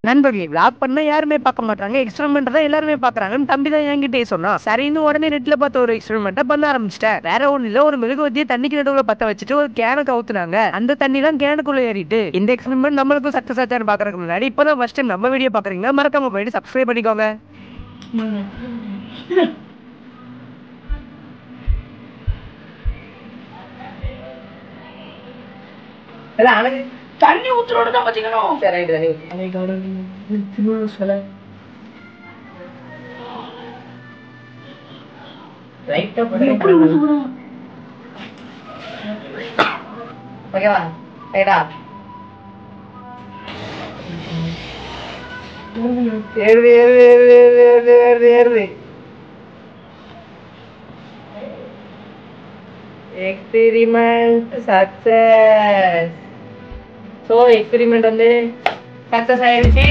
நண்பர்களே vlog பண்ண யாருமே பார்க்க மாட்டாங்க எக்ஸ்பெரிமெண்ட் தான் எல்லாருமே பார்க்கறாங்கன்னு தம்பி தான் என்கிட்டயே சொன்னான் சரின்னு உடனே நெட்ல பார்த்த ஒரு எக்ஸ்பெரிமெண்ட்டை பண்ண ஆரம்பிச்சிட்டேன் வேற ஒண்ணு இல்ல ஒரு மெழுகுவத்தியை தண்ணிக்கு நடுவுல பத்த வச்சுட்டு ஒரு கேனை கவுத்துனாங்க அந்த தண்ணி தான் கேனுக்குள்ள ஏறிட்டு இந்த எக்ஸ்பெரிமெண்ட் நம்மளுக்கும் சக்சஸ் ஆச்சான்னு பாக்குறதுக்கு முன்னாடி இப்பதான் ஃபர்ஸ்ட் டைம் நம்ம வீடியோ பாக்குறீங்கன்னா மறக்காம போயிட்டு சப்ஸ்கிரைப் பண்ணிக்கோங்க தண்ணி ஊத்துறோட தான் பாத்தீங்கன்னா எப்படி ஊத்துறோம் ஓகேவா ரைட்டா ஏறுது ஏறுது ஏறுது ஏறுது ஏறுது ஏறுது எக்ஸ்பெரிமெண்ட் சக்சஸ் ஸோ எக்ஸ்பெரிமெண்ட் வந்து சக்சஸ் ஆயிடுச்சு